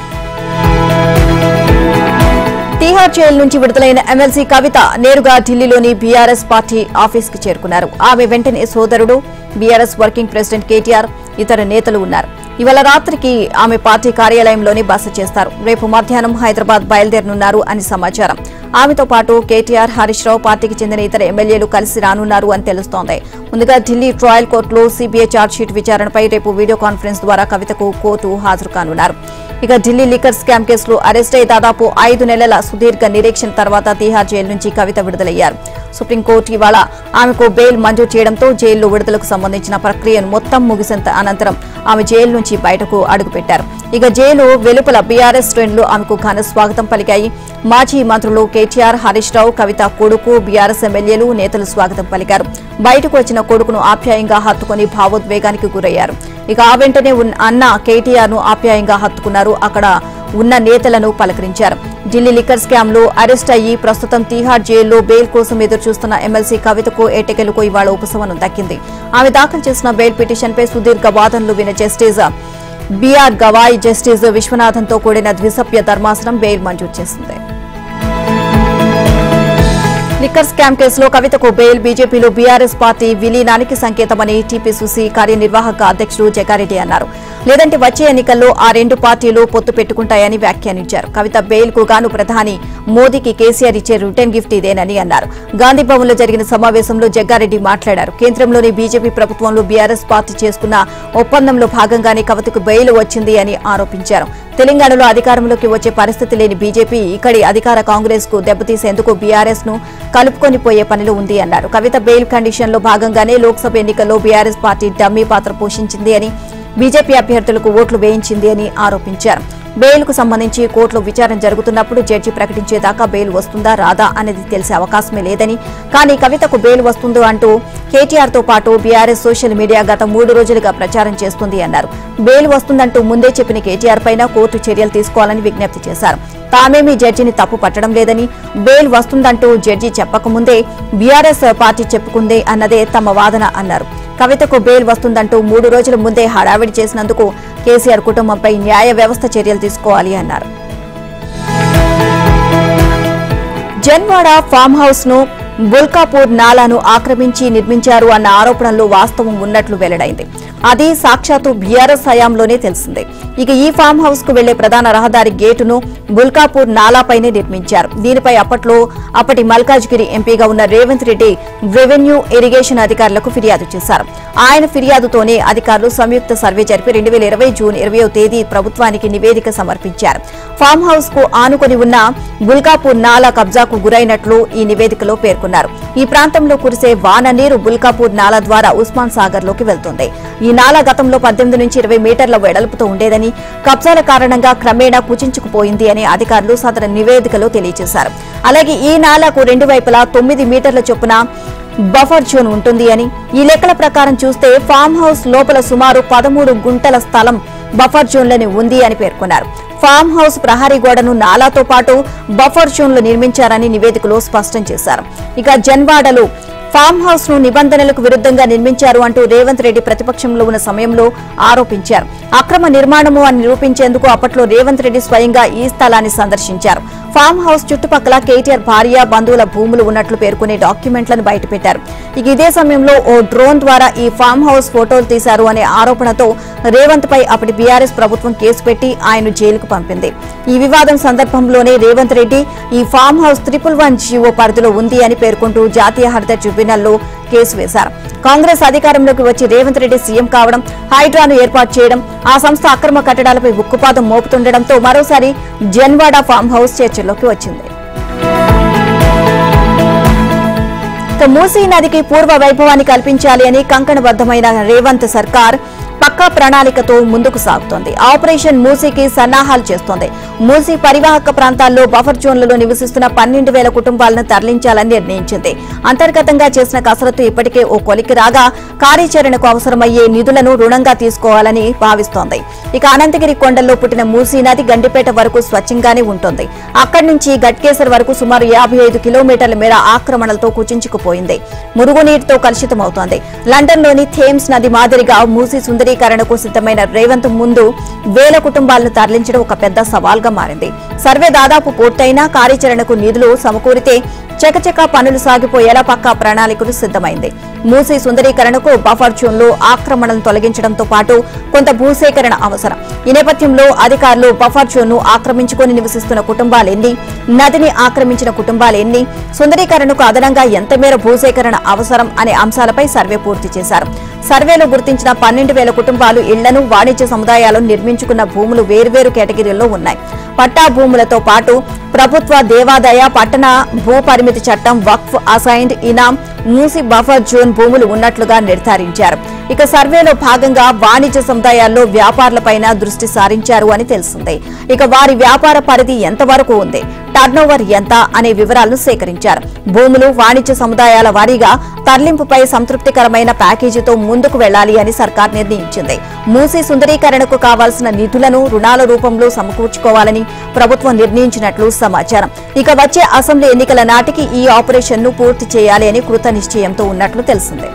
తీహార్ జైలు నుంచి విడుదలైన ఎమ్మెల్సీ కవిత నేరుగా ఢిల్లీలోని బీఆర్ఎస్ పార్టీ ఆఫీస్ కు చేరుకున్నారు ఆమె వెంటనే సోదరుడు బీఆర్ఎస్ వర్కింగ్ ప్రెసిడెంట్ కేటీఆర్ ఇతర నేతలు ఉన్నారు ఇవాళ రాత్రికి ఆమె పార్టీ కార్యాలయంలోనే బస చేస్తారు రేపు మధ్యాహ్నం హైదరాబాద్ బయలుదేరనున్నారు అని సమాచారం ఆమెతో పాటు కేటీఆర్ హరీష్ రావు పార్టీకి చెందిన ఇతర ఎమ్మెల్యేలు కలిసి రానున్నారు అని తెలుస్తోంది ముందుగా ఢిల్లీ ట్రయల్ కోర్టులో సీబీఐ ఛార్జ్షీట్ విచారణపై రేపు వీడియో కాన్ఫరెన్స్ ద్వారా కవితకు కోర్టు హాజరు కానున్నారు ఇక ఢిల్లీ లిక్కర్ స్కామ్ కేసులో అరెస్ట్ అయి దాదాపు ఐదు నెలల సుదీర్ఘ నిరీక్షణ తర్వాత తీహార్ జైలు నుంచి కవిత విడుదలయ్యారు సుప్రీంకోర్టు ఇవాళ ఆమెకు బెయిల్ మంజూరు చేయడంతో జైల్లో విడుదలకు సంబంధించిన ప్రక్రియను మొత్తం ముగిసేంత అనంతరం ఆమె జైలు నుంచి బయటకు అడుగుపెట్టారు ఇక జైలు వెలుపల బీఆర్ఎస్ శ్రేణులు ఆమెకు ఘన స్వాగతం పలికాయి మాజీ మంత్రులు కేటీఆర్ హరీష్ రావు కవిత కొడుకు బీఆర్ఎస్ ఎమ్మెల్యేలు నేతలు స్వాగతం పలికారు బయటకు వచ్చిన కొడుకును ఆప్యాయంగా హత్తుకుని భావోద్వేగానికి గురయ్యారు ఇక ఆ వెంటనే ఉన్న అన్న కేటీఆర్ ను ఆప్యాయంగా హత్తుకున్నారు అక్కడ ఉన్న నేతలను పలకరించారు ఢిల్లీ లిక్కర్ స్కామ్ లో అరెస్ట్ అయ్యి ప్రస్తుతం తీహార్ జైల్లో బెయిల్ కోసం ఎదురు చూస్తున్న ఎమ్మెల్సీ కవితకు ఎట్టకెలకు ఇవాళ ఉపశమనం దక్కింది ఆమె దాఖలు చేసిన బెయిల్ పిటిషన్పై సుదీర్ఘ వాదనలు విన జస్టిస్ బీఆర్ గవాయ్ జస్టిస్ విశ్వనాథన్తో కూడిన ద్విసభ్య ధర్మాసనం బెయిల్ మంజూరు చేసింది లిక్కర్ స్కామ్ కేసులో కవితకు బెయిల్ బీజేపీలో బీఆర్ఎస్ పార్టీ విలీనానికి సంకేతమని టీపీసీసీ కార్యనిర్వాహక అధ్యక్షుడు జగారెడ్డి అన్నారు లేదంటే వచ్చే ఎన్నికల్లో ఆ రెండు పార్టీలు పొత్తు పెట్టుకుంటాయని వ్యాఖ్యానించారు కవిత బెయిల్ కు గాను ప్రధాని మోదీకి కేసీఆర్ ఇచ్చే రిటర్న్ గిఫ్ట్ ఇదేనని అన్నారు గాంధీ భవన్ లో జరిగిన సమావేశంలో జగ్గారెడ్డి మాట్లాడారు కేంద్రంలోని బీజేపీ ప్రభుత్వంలో బీఆర్ఎస్ పార్టీ చేసుకున్న ఒప్పందంలో భాగంగానే కవితకు బెయిల్ వచ్చింది అని ఆరోపించారు తెలంగాణలో అధికారంలోకి వచ్చే పరిస్థితి లేని బీజేపీ ఇక్కడి అధికార కాంగ్రెస్ కు దెబ్బతీసేందుకు బీఆర్ఎస్ ను కలుపుకొని పోయే పనిలో ఉంది అన్నారు కవిత బెయిల్ కండిషన్ లో భాగంగానే లోక్సభ ఎన్నికల్లో బీఆర్ఎస్ పార్టీ డమ్మీ పాత్ర పోషించింది అని బీజేపీ అభ్యర్థులకు ఓట్లు వేయించింది అని ఆరోపించారు బెయిల్ కు సంబంధించి కోర్టులో విచారణ జరుగుతున్నప్పుడు జడ్జి ప్రకటించేదాకా బెయిల్ వస్తుందా రాదా అనేది తెలిసే అవకాశమే లేదని కానీ కవితకు బెయిల్ వస్తుందో అంటూ కేటీఆర్ తో పాటు బీఆర్ఎస్ సోషల్ మీడియా గత మూడు రోజులుగా ప్రచారం చేస్తుంది అన్నారు బెయిల్ వస్తుందంటూ ముందే చెప్పిన కేటీఆర్ పైన కోర్టు చర్యలు తీసుకోవాలని విజ్ఞప్తి చేశారు తామేమీ జడ్జిని తప్పు పట్టడం లేదని బెయిల్ వస్తుందంటూ జడ్జి చెప్పకముందే బీఆర్ఎస్ పార్టీ చెప్పుకుందే అన్నదే తమ వాదన అన్నారు కవితకు బెయిల్ వస్తుందంటూ మూడు రోజుల ముందే హడావిడి చేసినందుకు కేసీఆర్ కుటుంబంపై న్యాయ వ్యవస్థ చర్యలు తీసుకోవాలి అన్నారు జన్వాడ ఫామ్ హౌస్ ను బుల్కాపూర్ నాలాను ఆక్రమించి నిర్మించారు అన్న ఆరోపణల్లో వాస్తవం ఉన్నట్లు వెల్లడైంది అది సాక్షాత్తు బీఆర్ఎస్ హయాంలోనే తెలిసిందే ఇక ఈ ఫామ్ హౌస్ కు వెళ్లే ప్రధాన రహదారి గేటును బుల్కాపూర్ నాలాపైనే నిర్మించారు దీనిపై అప్పట్లో అప్పటి మల్కాజ్గిరి ఎంపీగా ఉన్న రేవంత్ రెడ్డి రెవెన్యూ ఇరిగేషన్ అధికారులకు ఫిర్యాదు చేశారు ఆయన ఫిర్యాదుతోనే అధికారులు సంయుక్త సర్వే జరిపి రెండు వేల ఇరవై జూన్ ఇరవయో తేదీ ప్రభుత్వానికి నివేదిక సమర్పించారు ఫామ్ హౌస్ కు ఆనుకొని ఉన్న బుల్కాపూర్ నాలా కబ్జాకు గురైనట్లు ఈ నివేదికలో పేర్కొన్నారు ఈ ప్రాంతంలో కురిసే వాన నీరు బుల్కాపూర్ నాలా ద్వారా ఉస్మాన్ సాగర్ లోకి వెళ్తుంది ఈ నాలా గతంలో పద్దెనిమిది నుంచి ఇరవై మీటర్ల వెడల్పుతో ఉండేదని కబ్జాల కారణంగా క్రమేణా కుచించుకుపోయింది అని అధికారులు సదర నివేదికలో తెలియజేశారు అలాగే ఈ నాలాకు రెండు వైపులా తొమ్మిది మీటర్ల చొప్పున బఫర్ జోన్ ఉంటుంది అని ఈ లెక్కల ప్రకారం చూస్తే ఫామ్ హౌస్ లోపల సుమారు పదమూడు గుంటల స్థలం బఫర్ జోన్లోనే ఉంది అని పేర్కొన్నారు ఫామ్ హౌస్ ప్రహరీ గోడను నాలాతో పాటు బఫర్ జోన్లు నిర్మించారని నివేదికలో స్పష్టం చేశారు ఇక జన్వాడలో ఫామ్ హౌస్ ను నిబంధనలకు విరుద్ధంగా నిర్మించారు అంటూ రేవంత్ రెడ్డి ప్రతిపక్షంలో ఉన్న సమయంలో ఆరోపించారు అక్రమ నిర్మాణము అని నిరూపించేందుకు అప్పట్లో రేవంత్ రెడ్డి స్వయంగా ఈ స్థలాన్ని సందర్శించారు ఫామ్ హౌస్ చుట్టుపక్కల కేటీఆర్ భార్య బంధువుల భూములు ఉన్నట్లు పేర్కొనే డాక్యుమెంట్లను బయటపెట్టారు ఇక ఇదే సమయంలో ఓ డ్రోన్ ద్వారా ఈ ఫామ్ హౌస్ ఫోటోలు తీశారు అనే ఆరోపణతో రేవంత్ పై అప్పటి బీఆర్ఎస్ ప్రభుత్వం కేసు పెట్టి ఆయన జైలుకు పంపింది ఈ వివాదం సందర్భంలోనే రేవంత్ రెడ్డి ఈ farm house triple one GO పరిధిలో ఉంది అని పేర్కొంటూ జాతీయ హరిత ట్రిబ్యునల్లో కేసు వేశారు కాంగ్రెస్ అధికారంలోకి వచ్చి రేవంత్ రెడ్డి సీఎం కావడం హైడ్రాను ఏర్పాటు చేయడం ఆ సంస్థ అక్రమ కట్టడాలపై ఉక్కుపాదం మోపుతుండటంతో మరోసారి జన్వాడ ఫామ్ హౌస్ చర్చల్లోకి వచ్చింది ఇక మూసీ నదికి పూర్వ వైభవాన్ని కల్పించాలి అని కంకణబద్దమైన రేవంత్ సర్కార్ పక్కా ప్రణాళికతో ముందుకు సాగుతోంది ఆపరేషన్ మూసీకి సన్నాహాలు చేస్తోంది మూసీ పరివాహక ప్రాంతాల్లో బఫర్ జోన్లలో నివసిస్తున్న పన్నెండు వేల కుటుంబాలను తరలించాలని నిర్ణయించింది అంతర్గతంగా చేసిన కసరత్తు ఇప్పటికే ఓ కొలికి రాగా కార్యాచరణకు అవసరమయ్యే నిధులను రుణంగా తీసుకోవాలని భావిస్తోంది ఇక అనంతగిరి కొండల్లో పుట్టిన మూసీ నది గండిపేట వరకు స్వచ్ఛంగానే ఉంటుంది అక్కడి నుంచి గట్కేసర్ వరకు సుమారు యాభై ఐదు కిలోమీటర్ల మేర ఆక్రమణలతో కుచించుకుపోయింది మురుగునీటితో కలుషితమవుతోంది లండన్లోని థేమ్స్ నది మాదిరిగా మూసీ సుందరీకరణకు సిద్ధమైన రేవంత్ ముందు వేల కుటుంబాలను తరలించడం ఒక పెద్ద సవాల్గా మారింది సర్వే దాదాపు పూర్తయినా కార్యాచరణకు నిధులు సమకూరితే చకచక పనులు సాగిపోయేలా పక్కా ప్రణాళికలు సిద్ధమైంది మూసీ సుందరీకరణకు బఫర్ జోన్లో ఆక్రమణలను తొలగించడంతో పాటు కొంత భూసేకరణ అవసరం ఈ నేపథ్యంలో అధికారులు బఫర్ జోన్ను ఆక్రమించుకొని నివసిస్తున్న కుటుంబాలు ఎన్ని నదిని ఆక్రమించిన కుటుంబాలు ఎన్ని సుందరీకరణకు అదనంగా ఎంత మేర భూసేకరణ అవసరం అనే అంశాలపై సర్వే పూర్తి చేశారు సర్వేలో గుర్తించిన పన్నెండు వేల కుటుంబాలు ఇళ్లను వాణిజ్య సముదాయాలను నిర్మించుకున్న భూములు వేర్వేరు కేటగిరీల్లో ఉన్నాయి పట్టా భూములతో పాటు ప్రభుత్వ దేవాదాయ పట్టణ భూ పరిమితి చట్టం వక్ఫ్ అసైన్డ్ ఇనాం మూసి బఫర్ జోన్ భూములు ఉన్నట్లుగా నిర్ధారించారు ఇక సర్వేలో భాగంగా వాణిజ్య సముదాయాల్లో వ్యాపారులపైన దృష్టి సారించారు అని తెలిసింది ఇక వారి వ్యాపార పరిధి ఎంతవరకు ఉంది టర్నోవర్ ఎంత అనే వివరాలను సేకరించారు భూములు వాణిజ్య సముదాయాల వారీగా తరలింపుపై సంతృప్తికరమైన ప్యాకేజీతో ముందుకు వెళ్లాలి అని సర్కార్ నిర్ణయించింది మూసీ సుందరీకరణకు కావాల్సిన నిధులను రుణాల రూపంలో సమకూర్చుకోవాలని ప్రభుత్వం నిర్ణయించినట్లు సమాచారం ఇక వచ్చే అసెంబ్లీ ఎన్నికల నాటికి ఈ ఆపరేషన్ ను పూర్తి చేయాలి అని కృత నిశ్చయంతో ఉన్నట్లు తెలిసింది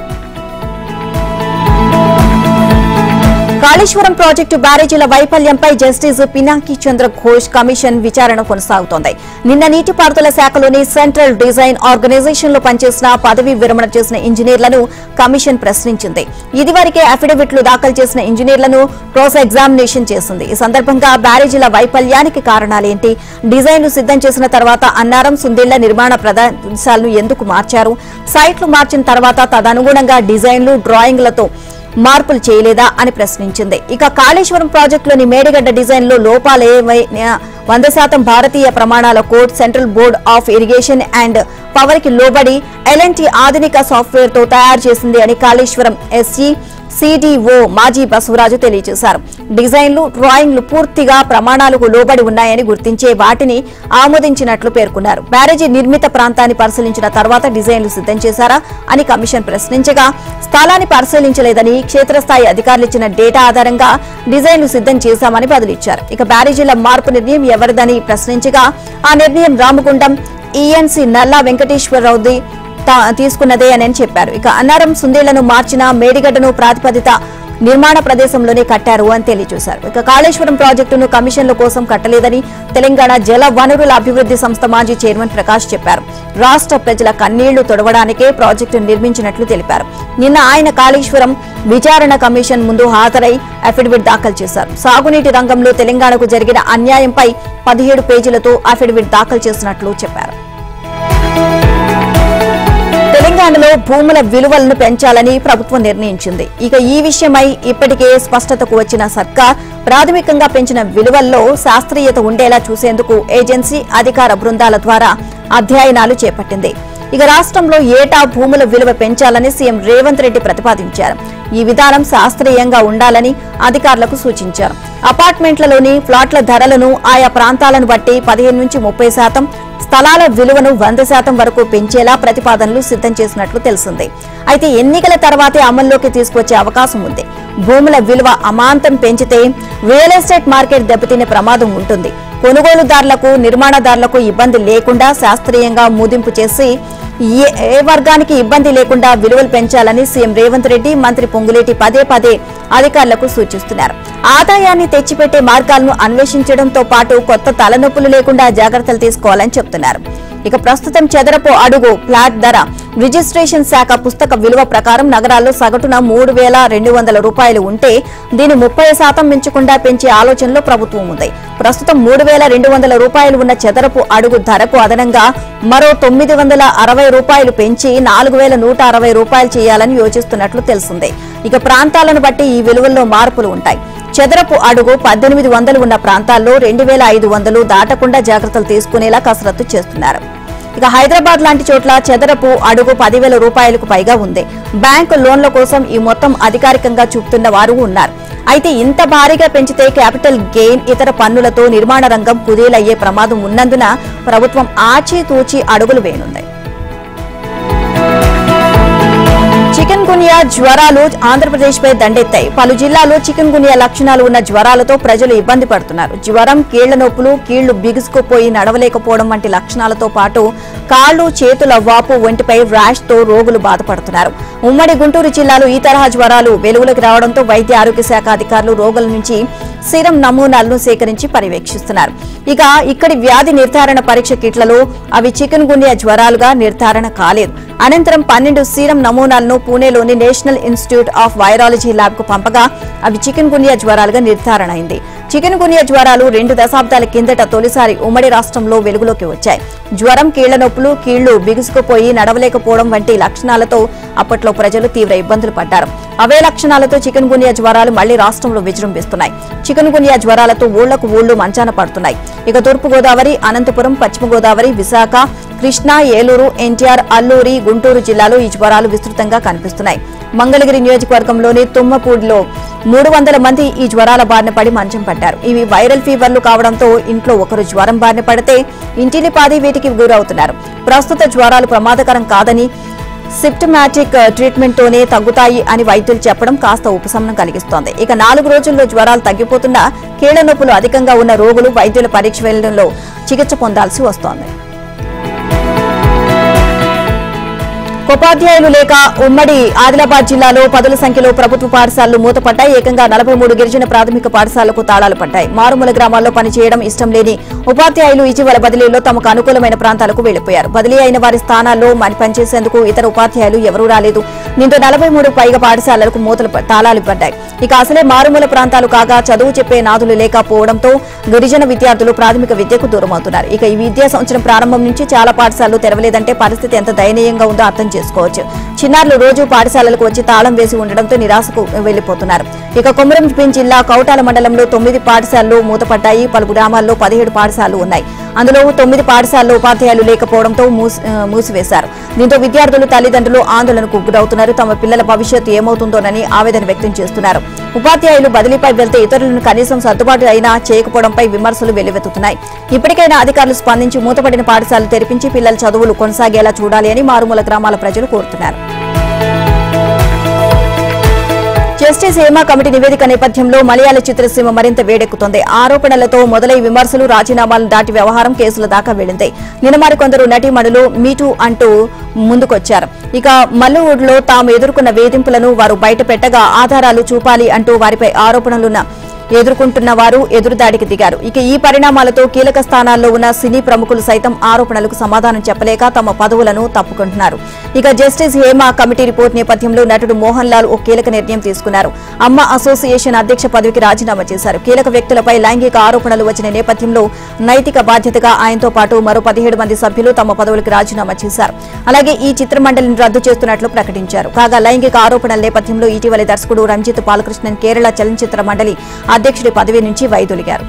కాళేశ్వరం ప్రాజెక్టు బ్యారేజీల వైఫల్యంపై జస్టిస్ పినాకి చంద్ర ఘోష్ కమిషన్ విచారణ కొనసాగుతోంది నిన్న నీటిపారుదల శాఖలోని సెంట్రల్ డిజైన్ ఆర్గనైజేషన్ లో పనిచేసిన పదవి విరమణ చేసిన ఇంజనీర్లను కమిషన్ ప్రశ్నించింది ఇదివరకే అఫిడవిట్లు దాఖలు చేసిన ఇంజనీర్లను క్రాస్ ఎగ్జామినేషన్ చేసింది ఈ సందర్భంగా బ్యారేజీల వైఫల్యానికి కారణాలేంటి డిజైన్లు సిద్ధం చేసిన తర్వాత అన్నారం సుందిళ్ల నిర్మాణ ప్రదేశాలను ఎందుకు మార్చారు సైట్లు మార్చిన తర్వాత తదనుగుణంగా డిజైన్లు డ్రాయింగ్లతో మార్పులు చేయలేదా అని ప్రశ్నించింది ఇక కాళేశ్వరం ప్రాజెక్టులోని మేడిగడ్డ డిజైన్ లో లోపాలేమైనా వంద శాతం భారతీయ ప్రమాణాల code central board of irrigation and power కి లోబడి ఎల్ఎన్టీ ఆధునిక సాఫ్ట్వేర్ తో తయారు చేసింది అని కాళేశ్వరం ఎస్సీ సిడిఓ మాజీ బసవరాజు తెలియజేశారు డిజైన్లు డ్రాయింగ్లు పూర్తిగా ప్రమాణాలకు లోబడి ఉన్నాయని గుర్తించే వాటిని ఆమోదించినట్లు పేర్కొన్నారు బ్యారేజీ నిర్మిత ప్రాంతాన్ని పరిశీలించిన తర్వాత డిజైన్లు సిద్ధం చేశారా అని కమిషన్ ప్రశ్నించగా స్థలాన్ని పరిశీలించలేదని క్షేత్రస్థాయి అధికారులు ఇచ్చిన డేటా ఆధారంగా డిజైన్లు సిద్ధం చేశామని బదులిచ్చారు ఇక బ్యారేజీల మార్పు నిర్ణయం ఎవరిదని ప్రశ్నించగా ఆ నిర్ణయం రామగుండం ఈఎన్సీ నల్లా వెంకటేశ్వరరావుది తా- తీసుకున్నదే అని చెప్పారు ఇక అన్నారం సుందేళ్లను మార్చిన మేడిగడ్డను ప్రాతిపదిత నిర్మాణ ప్రదేశంలోనే కట్టారు అని తెలియజేశారు ఇక కాళేశ్వరం ప్రాజెక్టును కమిషన్ల కోసం కట్టలేదని తెలంగాణ జల వనరుల అభివృద్ధి సంస్థ మాజీ చైర్మన్ ప్రకాష్ చెప్పారు రాష్ట్ర ప్రజల కన్నీళ్లు తొడవడానికే ప్రాజెక్టు నిర్మించినట్లు తెలిపారు నిన్న ఆయన కాళేశ్వరం విచారణ కమిషన్ ముందు హాజరై అఫిడవిట్ దాఖలు చేశారు సాగునీటి రంగంలో తెలంగాణకు జరిగిన అన్యాయంపై పదిహేడు పేజీలతో అఫిడవిట్ దాఖలు చేసినట్లు చెప్పారు తెలంగాణలో భూముల విలువలను పెంచాలని ప్రభుత్వం నిర్ణయించింది ఇక ఈ విషయమై ఇప్పటికే స్పష్టతకు వచ్చిన సర్కార్ ప్రాథమికంగా పెంచిన విలువల్లో శాస్త్రీయత ఉండేలా చూసేందుకు ఏజెన్సీ అధికార బృందాల ద్వారా అధ్యయనాలు చేపట్టింది ఇక రాష్ట్రంలో ఏటా భూముల విలువ పెంచాలని సీఎం రేవంత్ రెడ్డి ప్రతిపాదించారు ఈ విధానం శాస్త్రీయంగా ఉండాలని అధికారులకు సూచించారు అపార్ట్మెంట్లలోని ఫ్లాట్ల ధరలను ఆయా ప్రాంతాలను బట్టి పదిహేను నుంచి ముప్పై శాతం స్థలాల విలువను వంద శాతం వరకు పెంచేలా ప్రతిపాదనలు సిద్ధం చేసినట్లు తెలిసింది అయితే ఎన్నికల తర్వాతే అమల్లోకి తీసుకొచ్చే అవకాశం ఉంది భూముల విలువ అమాంతం పెంచితే రియల్ ఎస్టేట్ మార్కెట్ దెబ్బతినే ప్రమాదం ఉంటుంది కొనుగోలుదారులకు నిర్మాణదారులకు ఇబ్బంది లేకుండా శాస్త్రీయంగా ముదింపు చేసి ఏ ఏ వర్గానికి ఇబ్బంది లేకుండా విలువలు పెంచాలని సీఎం రేవంత్ రెడ్డి మంత్రి పొంగులేటి పదే పదే అధికారులకు సూచిస్తున్నారు ఆదాయాన్ని తెచ్చిపెట్టే మార్గాలను అన్వేషించడంతో పాటు కొత్త తలనొప్పులు లేకుండా జాగ్రత్తలు తీసుకోవాలని చెప్తున్నారు ఇక ప్రస్తుతం చదరపు అడుగు ఫ్లాట్ ధర రిజిస్ట్రేషన్ శాఖ పుస్తక విలువ ప్రకారం నగరాల్లో సగటున మూడు వేల రెండు వందల రూపాయలు ఉంటే దీన్ని ముప్పై శాతం పెంచకుండా పెంచే ఆలోచనలో ప్రభుత్వం ఉంది ప్రస్తుతం మూడు వేల రెండు వందల రూపాయలు ఉన్న చదరపు అడుగు ధరకు అదనంగా మరో తొమ్మిది వందల అరవై రూపాయలు పెంచి నాలుగు వేల నూట అరవై రూపాయలు చేయాలని యోచిస్తున్నట్లు తెలిసింది ఇక ప్రాంతాలను బట్టి ఈ విలువల్లో మార్పులు ఉంటాయి చదరపు అడుగు పద్దెనిమిది వందలు ఉన్న ప్రాంతాల్లో రెండు వేల ఐదు వందలు దాటకుండా జాగ్రత్తలు తీసుకునేలా కసరత్తు చేస్తున్నారు ఇక హైదరాబాద్ లాంటి చోట్ల చదరపు అడుగు పదివేల రూపాయలకు పైగా ఉంది బ్యాంకు లోన్ల కోసం ఈ మొత్తం అధికారికంగా చూపుతున్న వారు ఉన్నారు అయితే ఇంత భారీగా పెంచితే క్యాపిటల్ గెయిన్ ఇతర పన్నులతో నిర్మాణ రంగం కుదేలయ్యే ప్రమాదం ఉన్నందున ప్రభుత్వం ఆచితూచి అడుగులు వేయనుంది చికెన్ గునియా జ్వరాలు ఆంధ్రప్రదేశ్ పై దండెత్తాయి పలు జిల్లాల్లో చికెన్ గునియా లక్షణాలు ఉన్న జ్వరాలతో ప్రజలు ఇబ్బంది పడుతున్నారు జ్వరం కీళ్ల నొప్పులు కీళ్లు బిగుసుకుపోయి నడవలేకపోవడం వంటి లక్షణాలతో పాటు కాళ్లు చేతుల వాపు ఒంటిపై ర్యాష్ తో రోగులు బాధపడుతున్నారు ఉమ్మడి గుంటూరు జిల్లాలో ఈ తరహా జ్వరాలు వెలుగులోకి రావడంతో వైద్య ఆరోగ్య శాఖ అధికారులు రోగుల నుంచి సీరం నమూనాలను సేకరించి పర్యవేక్షిస్తున్నారు ఇక ఇక్కడి వ్యాధి నిర్ధారణ పరీక్ష కిట్లలో అవి చికెన్ గున్యా జ్వరాలుగా నిర్ధారణ కాలేదు అనంతరం పన్నెండు సీరం నమూనాలను పూణేలోని National Institute of Virology lab కు పంపగా అవి చికెన్ గున్యా జ్వరాలుగా నిర్ధారణ అయింది చికెన్ గున్యా జ్వరాలు రెండు దశాబ్దాల కిందట తొలిసారి ఉమ్మడి రాష్ట్రంలో వెలుగులోకి వచ్చాయి జ్వరం కీళ్ల నొప్పులు కీళ్లు బిగుసుకుపోయి నడవలేకపోవడం వంటి లక్షణాలతో అప్పట్లో ప్రజలు తీవ్ర ఇబ్బందులు పడ్డారు అవే లక్షణాలతో చికెన్ గున్యా జ్వరాలు మళ్లీ రాష్ట్రంలో విజృంభిస్తున్నాయి చికెన్ గున్యా జ్వరాలతో ఊళ్లకు ఊళ్లు మంచాన పడుతున్నాయి ఇక తూర్పు గోదావరి అనంతపురం పశ్చిమ గోదావరి విశాఖ కృష్ణా ఏలూరు ఎన్టీఆర్ అల్లూరి గుంటూరు జిల్లాలో ఈ జ్వరాలు విస్తృతంగా కనిపిస్తున్నాయి మంగళగిరి నియోజకవర్గంలోని తుమ్మపూడిలో మూడు వందల మంది ఈ జ్వరాల బారిన పడి మంచం పడ్డారు ఇవి వైరల్ ఫీవర్లు కావడంతో ఇంట్లో ఒకరు జ్వరం బారిన పడితే ఇంటిని పాది వీటికి గురవుతున్నారు ప్రస్తుత జ్వరాలు ప్రమాదకరం కాదని సిప్టమాటిక్ ట్రీట్మెంట్ తోనే తగ్గుతాయి అని వైద్యులు చెప్పడం కాస్త ఉపశమనం కలిగిస్తోంది ఇక నాలుగు రోజుల్లో జ్వరాలు తగ్గిపోతున్నా కీళ్ల నొప్పులు అధికంగా ఉన్న రోగులు వైద్యుల పరీక్ష వెళ్లడంలో చికిత్స పొందాల్సి వస్తోంది ఉపాధ్యాయులు లేక ఉమ్మడి ఆదిలాబాద్ జిల్లాలో పదుల సంఖ్యలో ప్రభుత్వ పాఠశాలలు మూతపడ్డాయి ఏకంగా నలభై మూడు గిరిజన ప్రాథమిక పాఠశాలకు తాళాలు పడ్డాయి మారుమూల గ్రామాల్లో పనిచేయడం ఇష్టం లేని ఉపాధ్యాయులు ఇటీవల బదిలీలో తమకు అనుకూలమైన ప్రాంతాలకు వెళ్లిపోయారు బదిలీ అయిన వారి స్థానాల్లో మరి పనిచేసేందుకు ఇతర ఉపాధ్యాయులు ఎవరూ రాలేదు దీంతో నలభై మూడు పైగా పాఠశాలలకు మూతలు ప- తాళాలు పడ్డాయి ఇక అసలే మారుమూల ప్రాంతాలు కాగా చదువు చెప్పే నాదులు లేకపోవడంతో గిరిజన విద్యార్థులు ప్రాథమిక విద్యకు దూరమవుతున్నారు ఇక ఈ విద్యా సంవత్సరం ప్రారంభం నుంచి చాలా పాఠశాలలు తెరవలేదంటే పరిస్థితి ఎంత దయనీయంగా ఉందో అర్థం చేసుకోవచ్చు చిన్నారులు రోజు పాఠశాలలకు వచ్చి తాళం వేసి ఉండడంతో నిరాశకు వెళ్లిపోతున్నారు ఇక కొమరంభీం జిల్లా కౌటాల మండలంలో తొమ్మిది పాఠశాలలు మూతపడ్డాయి పలు గ్రామాల్లో పదిహేడు పాఠశాలలు ఉన్నాయి అందులో తొమ్మిది పాఠశాలల్లో ఉపాధ్యాయులు లేకపోవడంతో మూసి- ఆ, మూసివేశారు దీంతో విద్యార్థులు తల్లిదండ్రులు ఆందోళనకు గురవుతున్నారు తమ పిల్లల భవిష్యత్తు ఏమవుతుందోనని ఆవేదన వ్యక్తం చేస్తున్నారు ఉపాధ్యాయులు బదిలీపై వెళ్తే ఇతరులను కనీసం సర్దుబాటు అయినా చేయకపోవడంపై విమర్శలు వెల్లువెత్తుతున్నాయి ఇప్పటికైనా అధికారులు స్పందించి మూతపడిన పాఠశాలలు తెరిపించి పిల్లల చదువులు కొనసాగేలా చూడాలి అని మారుమూల గ్రామాల ప్రజలు కోరుతున్నారు జస్టిస్ హేమా కమిటీ నివేదిక నేపథ్యంలో మలయాళ చిత్రసీమ మరింత వేడెక్కుతోంది ఆరోపణలతో మొదలై విమర్శలు రాజీనామాలను దాటి వ్యవహారం కేసుల దాకా వెళ్లింది నిన్న మరికొందరు నటీమణులు మీటూ అంటూ ముందుకొచ్చారు ఇక మల్లూరులో తాము ఎదుర్కొన్న వేధింపులను వారు బయట పెట్టగా ఆధారాలు చూపాలి అంటూ వారిపై ఆరోపణలున్న ఎదుర్కొంటున్న వారు ఎదురుదాడికి దిగారు ఇక ఈ పరిణామాలతో కీలక స్థానాల్లో ఉన్న సినీ ప్రముఖులు సైతం ఆరోపణలకు సమాధానం చెప్పలేక తమ పదవులను తప్పుకుంటున్నారు ఇక జస్టిస్ హేమ కమిటీ రిపోర్ట్ నేపథ్యంలో నటుడు మోహన్ లాల్ ఓ కీలక నిర్ణయం తీసుకున్నారు అమ్మ అసోసియేషన్ అధ్యక్ష పదవికి రాజీనామా చేశారు కీలక వ్యక్తులపై లైంగిక ఆరోపణలు వచ్చిన నేపథ్యంలో నైతిక బాధ్యతగా ఆయనతో పాటు మరో పదిహేడు మంది సభ్యులు తమ పదవులకు రాజీనామా చేశారు అలాగే ఈ చిత్రమండలిని రద్దు చేస్తున్నట్లు ప్రకటించారు కాగా లైంగిక ఆరోపణల నేపథ్యంలో ఇటీవలి దర్శకుడు రంజిత్ బాలకృష్ణన్ కేరళ చలనచిత్ర మండలి అధ్యక్షుడి పదవి నుంచి వైదొలిగారు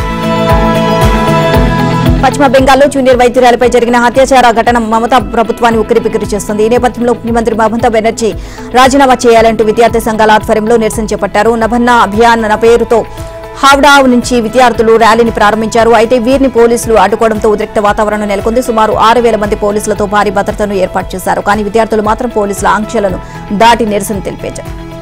పశ్చిమ బెంగాల్లో జూనియర్ వైద్యురాలపై జరిగిన అత్యాచార ఘటన మమతా ప్రభుత్వాన్ని ఉక్కిరిబిక్కిరి చేస్తుంది ఈ నేపథ్యంలో ముఖ్యమంత్రి మమతా బెనర్జీ రాజీనామా చేయాలంటూ విద్యార్థి సంఘాల ఆధ్వర్యంలో నిరసన చేపట్టారు నభన్న అభియాన్ నా పేరుతో హావ్డా నుంచి విద్యార్థులు ర్యాలీని ప్రారంభించారు అయితే వీరిని పోలీసులు అడ్డుకోవడంతో ఉద్రిక్త వాతావరణం నెలకొంది సుమారు ఆరు వేల మంది పోలీసులతో భారీ భద్రతను ఏర్పాటు చేశారు కానీ విద్యార్థులు మాత్రం పోలీసుల ఆంక్షలను దాటి నిరసన తెలిపారు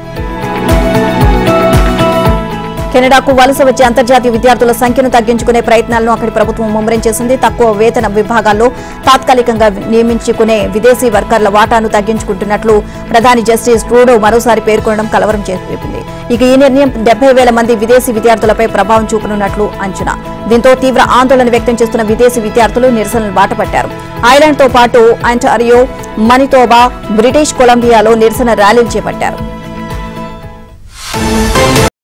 కెనడాకు వలస వచ్చే అంతర్జాతీయ విద్యార్థుల సంఖ్యను తగ్గించుకునే ప్రయత్నాలను అక్కడి ప్రభుత్వం ముమ్మరం చేసింది తక్కువ వేతన విభాగాల్లో తాత్కాలికంగా నియమించుకునే విదేశీ వర్కర్ల వాటాను తగ్గించుకుంటున్నట్లు ప్రధాని జస్టిస్ ట్రూడో మరోసారి పేర్కొనడం కలవరం చేసింది ఇక ఈ నిర్ణయం డెబ్బై వేల మంది విదేశీ విద్యార్థులపై ప్రభావం చూపనున్నట్లు అంచనా దీంతో తీవ్ర ఆందోళన వ్యక్తం చేస్తున్న విదేశీ విద్యార్థులు నిరసనలు బాటపట్టారు ఐలాండ్ తో పాటు అంటారియో మనితోబా బ్రిటిష్ కొలంబియాలో నిరసన ర్యాలీలు చేపట్టారు